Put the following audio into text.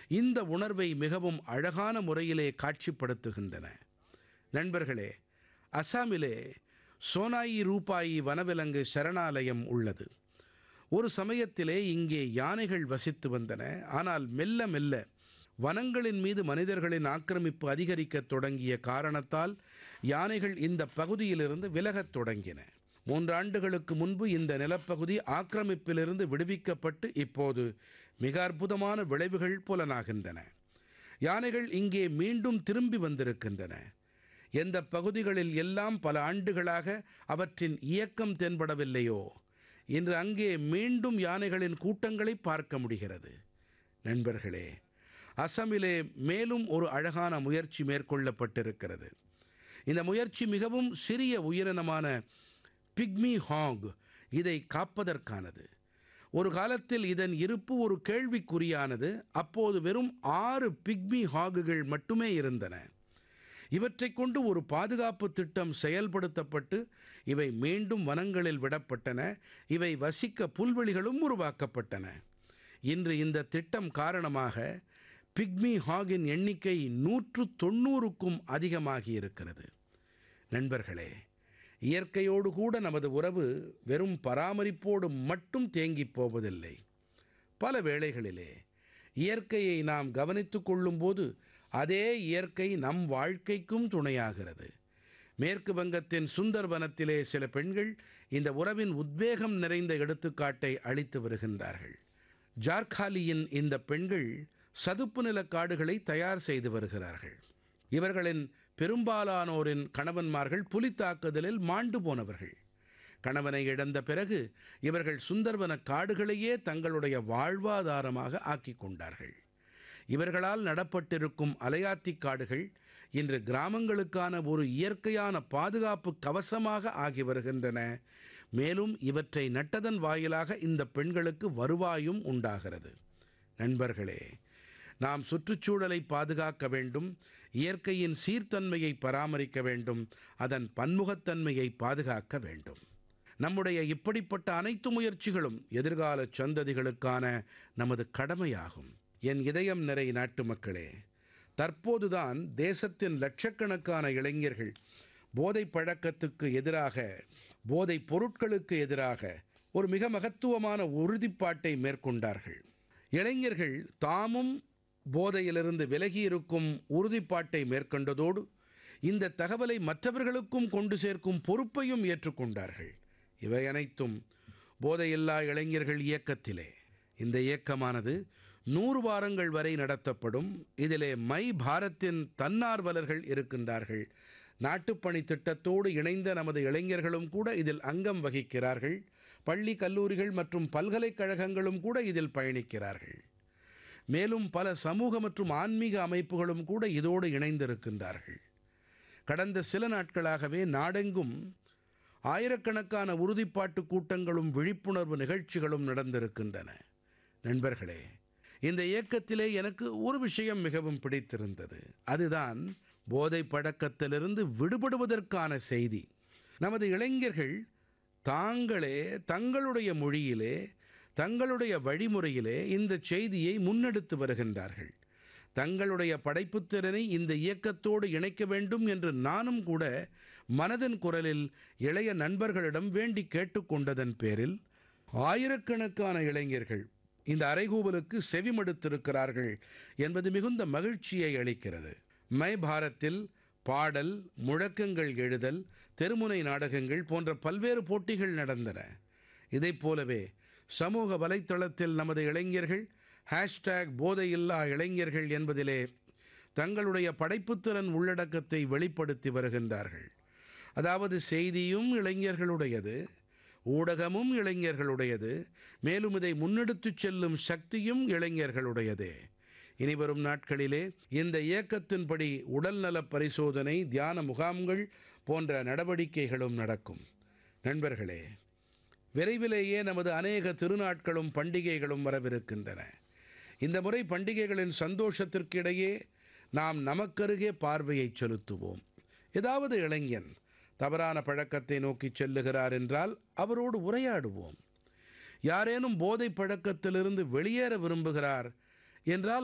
இந்த உணர்வை மிகவும் அழகான முறையிலே காட்சிப்படுத்துகின்றன நண்பர்களே அசாமிலே சோனாயி ரூபாயி வனவிலங்கு சரணாலயம் உள்ளது ஒரு சமயத்திலே இங்கே யானைகள் வசித்து வந்தன ஆனால் மெல்ல மெல்ல வனங்களின் மீது மனிதர்களின் ஆக்கிரமிப்பு அதிகரிக்கத் தொடங்கிய காரணத்தால் யானைகள் இந்த பகுதியிலிருந்து விலகத் தொடங்கின மூன்றாண்டுகளுக்கு முன்பு இந்த நிலப்பகுதி ஆக்கிரமிப்பிலிருந்து விடுவிக்கப்பட்டு இப்போது மிக அற்புதமான விளைவுகள் புலனாகின்றன யானைகள் இங்கே மீண்டும் திரும்பி வந்திருக்கின்றன எந்த பகுதிகளில் எல்லாம் பல ஆண்டுகளாக அவற்றின் இயக்கம் தென்படவில்லையோ இன்று அங்கே மீண்டும் யானைகளின் கூட்டங்களை பார்க்க முடிகிறது நண்பர்களே அசமிலே மேலும் ஒரு அழகான முயற்சி மேற்கொள்ளப்பட்டிருக்கிறது இந்த முயற்சி மிகவும் சிறிய உயிரினமான பிக்மி ஹாங் இதை காப்பதற்கானது ஒரு காலத்தில் இதன் இருப்பு ஒரு கேள்விக்குறியானது அப்போது வெறும் ஆறு பிக்மி ஹாகுகள் மட்டுமே இருந்தன இவற்றைக் கொண்டு ஒரு பாதுகாப்பு திட்டம் செயல்படுத்தப்பட்டு இவை மீண்டும் வனங்களில் விடப்பட்டன இவை வசிக்க புல்வெளிகளும் உருவாக்கப்பட்டன இன்று இந்த திட்டம் காரணமாக பிக்மி ஹாகின் எண்ணிக்கை நூற்று தொண்ணூறுக்கும் அதிகமாகி இருக்கிறது நண்பர்களே இயற்கையோடு கூட நமது உறவு வெறும் பராமரிப்போடு மட்டும் தேங்கிப் போவதில்லை பல வேளைகளிலே இயற்கையை நாம் கவனித்துக் கொள்ளும்போது அதே இயற்கை நம் வாழ்க்கைக்கும் துணையாகிறது மேற்கு வங்கத்தின் சுந்தர்வனத்திலே சில பெண்கள் இந்த உறவின் உத்வேகம் நிறைந்த எடுத்துக்காட்டை அளித்து வருகின்றார்கள் ஜார்காலியின் இந்த பெண்கள் சதுப்பு நில காடுகளை தயார் செய்து வருகிறார்கள் இவர்களின் பெரும்பாலானோரின் கணவன்மார்கள் புலித்தாக்குதலில் மாண்டு போனவர்கள் கணவனை இழந்த பிறகு இவர்கள் சுந்தர்வன காடுகளையே தங்களுடைய வாழ்வாதாரமாக ஆக்கிக் கொண்டார்கள் இவர்களால் நடப்பட்டிருக்கும் அலையாத்தி காடுகள் இன்று கிராமங்களுக்கான ஒரு இயற்கையான பாதுகாப்பு கவசமாக ஆகி வருகின்றன மேலும் இவற்றை நட்டதன் வாயிலாக இந்த பெண்களுக்கு வருவாயும் உண்டாகிறது நண்பர்களே நாம் சுற்றுச்சூழலை பாதுகாக்க வேண்டும் இயற்கையின் சீர்தன்மையை பராமரிக்க வேண்டும் அதன் பன்முகத்தன்மையை பாதுகாக்க வேண்டும் நம்முடைய இப்படிப்பட்ட அனைத்து முயற்சிகளும் எதிர்கால சந்ததிகளுக்கான நமது கடமையாகும் என் இதயம் நிறை நாட்டு மக்களே தற்போதுதான் தேசத்தின் லட்சக்கணக்கான இளைஞர்கள் போதை பழக்கத்துக்கு எதிராக போதைப் பொருட்களுக்கு எதிராக ஒரு மிக மகத்துவமான உறுதிப்பாட்டை மேற்கொண்டார்கள் இளைஞர்கள் தாமும் போதையிலிருந்து விலகி இருக்கும் உறுதிப்பாட்டை மேற்கொண்டதோடு இந்த தகவலை மற்றவர்களுக்கும் கொண்டு சேர்க்கும் பொறுப்பையும் ஏற்றுக்கொண்டார்கள் இவை அனைத்தும் போதையில்லா இளைஞர்கள் இயக்கத்திலே இந்த இயக்கமானது நூறு வாரங்கள் வரை நடத்தப்படும் இதிலே மை பாரத்தின் தன்னார்வலர்கள் இருக்கின்றார்கள் நாட்டுப்பணி திட்டத்தோடு இணைந்த நமது இளைஞர்களும் கூட இதில் அங்கம் வகிக்கிறார்கள் பள்ளி கல்லூரிகள் மற்றும் பல்கலைக்கழகங்களும் கூட இதில் பயணிக்கிறார்கள் மேலும் பல சமூக மற்றும் ஆன்மீக அமைப்புகளும் கூட இதோடு இணைந்திருக்கின்றார்கள் கடந்த சில நாட்களாகவே நாடெங்கும் ஆயிரக்கணக்கான உறுதிப்பாட்டு கூட்டங்களும் விழிப்புணர்வு நிகழ்ச்சிகளும் நடந்திருக்கின்றன நண்பர்களே இந்த இயக்கத்திலே எனக்கு ஒரு விஷயம் மிகவும் பிடித்திருந்தது அதுதான் போதை பழக்கத்திலிருந்து விடுபடுவதற்கான செய்தி நமது இளைஞர்கள் தாங்களே தங்களுடைய மொழியிலே தங்களுடைய வழிமுறையிலே இந்த செய்தியை முன்னெடுத்து வருகின்றார்கள் தங்களுடைய படைப்புத்திறனை இந்த இயக்கத்தோடு இணைக்க வேண்டும் என்று நானும் கூட மனதின் குரலில் இளைய நண்பர்களிடம் வேண்டி கேட்டுக்கொண்டதன் பேரில் ஆயிரக்கணக்கான இளைஞர்கள் இந்த அறைகூவலுக்கு செவிமடுத்திருக்கிறார்கள் என்பது மிகுந்த மகிழ்ச்சியை அளிக்கிறது மை பாரத்தில் பாடல் முழக்கங்கள் எழுதல் தெருமுனை நாடகங்கள் போன்ற பல்வேறு போட்டிகள் நடந்தன இதைப் போலவே சமூக வலைத்தளத்தில் நமது இளைஞர்கள் ஹேஷ்டேக் போதையில்லா இளைஞர்கள் என்பதிலே தங்களுடைய படைப்புத்திறன் உள்ளடக்கத்தை வெளிப்படுத்தி வருகின்றார்கள் அதாவது செய்தியும் இளைஞர்களுடையது ஊடகமும் இளைஞர்களுடையது மேலும் இதை முன்னெடுத்துச் செல்லும் சக்தியும் இளைஞர்களுடையதே இனிவரும் நாட்களிலே இந்த இயக்கத்தின்படி உடல்நலப் பரிசோதனை தியான முகாம்கள் போன்ற நடவடிக்கைகளும் நடக்கும் நண்பர்களே விரைவிலேயே நமது அநேக திருநாட்களும் பண்டிகைகளும் வரவிருக்கின்றன இந்த முறை பண்டிகைகளின் சந்தோஷத்திற்கிடையே நாம் நமக்கருகே பார்வையை செலுத்துவோம் ஏதாவது இளைஞன் தவறான பழக்கத்தை நோக்கிச் செல்லுகிறார் என்றால் அவரோடு உரையாடுவோம் யாரேனும் போதை பழக்கத்திலிருந்து வெளியேற விரும்புகிறார் என்றால்